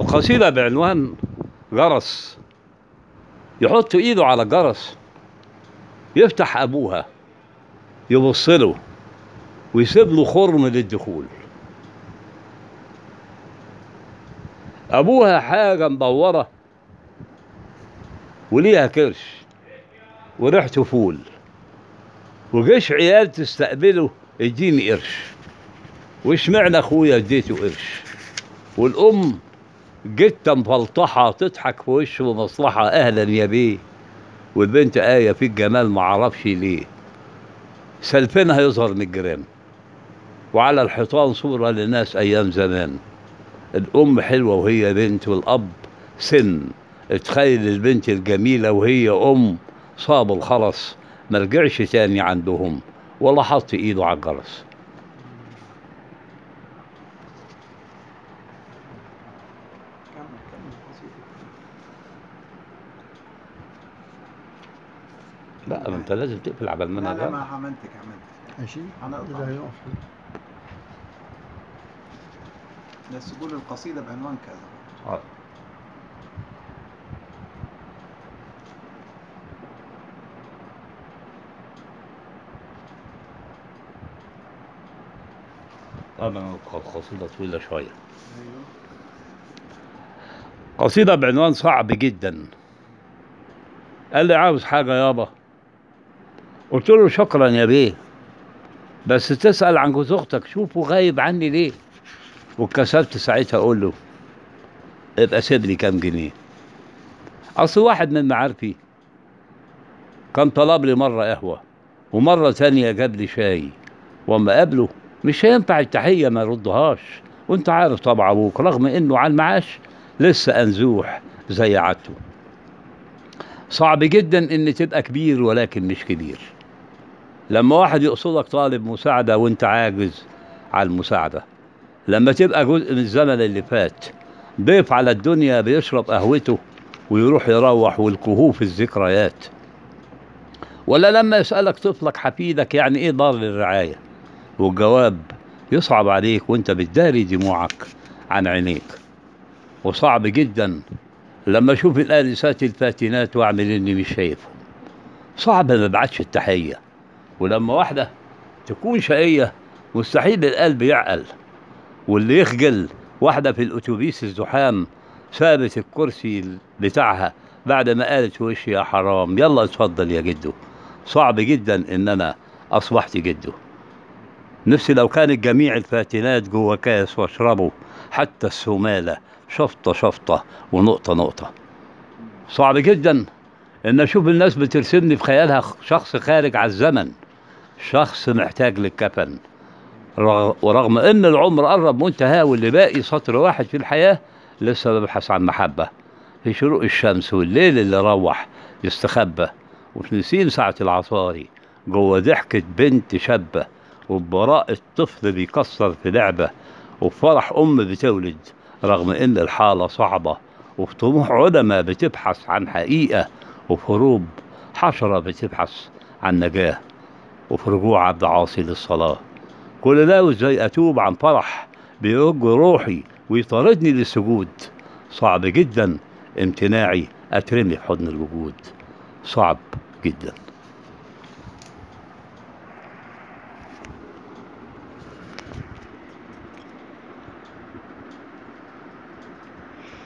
القصيدة بعنوان جرس يحط ايده على الجرس يفتح ابوها يبص له ويسيب له خرم للدخول ابوها حاجه مدوره وليها كرش وريحته فول وجيش عيال تستقبله اديني قرش واشمعنى اخويا اديته قرش والام جت مفلطحه تضحك في وشه مصلحه اهلا يا بيه والبنت آية في الجمال معرفش ليه سلفينها يظهر من الجيران وعلى الحيطان صورة لناس أيام زمان الأم حلوة وهي بنت والأب سن اتخيل البنت الجميلة وهي أم صاب الخرس ما رجعش تاني عندهم ولا حط إيده على الجرس كمل كمل القصيدة لا ما انت لازم تقفل عبال ما لا انا لا أجاوب. ما عملتك عملتك ماشي أنا اللي أقطع. هيقف بس قول القصيدة بعنوان كذا آه. طبعا قصيدة طويلة شوية ايوه قصيدة بعنوان صعب جدا قال لي عاوز حاجة يابا قلت له شكرا يا بيه بس تسأل عن جوز أختك شوفه غايب عني ليه واتكسفت ساعتها أقول له ابقى سيب لي كام جنيه أصل واحد من معارفي كان طلب لي مرة قهوة ومرة تانية جاب لي شاي وأما قابله مش هينفع التحية ما يردهاش وانت عارف طبع أبوك رغم إنه على المعاش لسه أنزوح زي عادته صعب جدا إن تبقى كبير ولكن مش كبير لما واحد يقصدك طالب مساعدة وانت عاجز على المساعدة لما تبقى جزء من الزمن اللي فات ضيف على الدنيا بيشرب قهوته ويروح يروح والكهوف الذكريات ولا لما يسألك طفلك حفيدك يعني ايه دار للرعاية والجواب يصعب عليك وانت بتداري دموعك عن عينيك وصعب جدا لما اشوف الانسات الفاتنات واعمل اني مش شايفهم صعب ما ابعتش التحيه ولما واحده تكون شقيه مستحيل القلب يعقل واللي يخجل واحده في الاتوبيس الزحام سابت الكرسي بتاعها بعد ما قالت في وشي يا حرام يلا اتفضل يا جدو صعب جدا ان انا اصبحت جده نفسي لو كانت جميع الفاتنات جوه كاس واشربه حتى السمالة شفطة شفطة ونقطة نقطة صعب جدا ان اشوف الناس بترسمني في خيالها شخص خارج على الزمن شخص محتاج للكفن رغ- ورغم ان العمر قرب منتهى واللي باقي سطر واحد في الحياة لسه ببحث عن محبة في شروق الشمس والليل اللي روح يستخبى وفي نسيم ساعة العصاري جوه ضحكة بنت شابة وببراءة طفل بيكسر في لعبة وبفرح أم بتولد رغم إن الحالة صعبة وفي طموح علماء بتبحث عن حقيقة وفي هروب حشرة بتبحث عن نجاة وفي رجوع عبد عاصي للصلاة كل ده وازاي أتوب عن فرح بيرج روحي ويطاردني للسجود صعب جدا امتناعي أترمي في حضن الوجود صعب جدا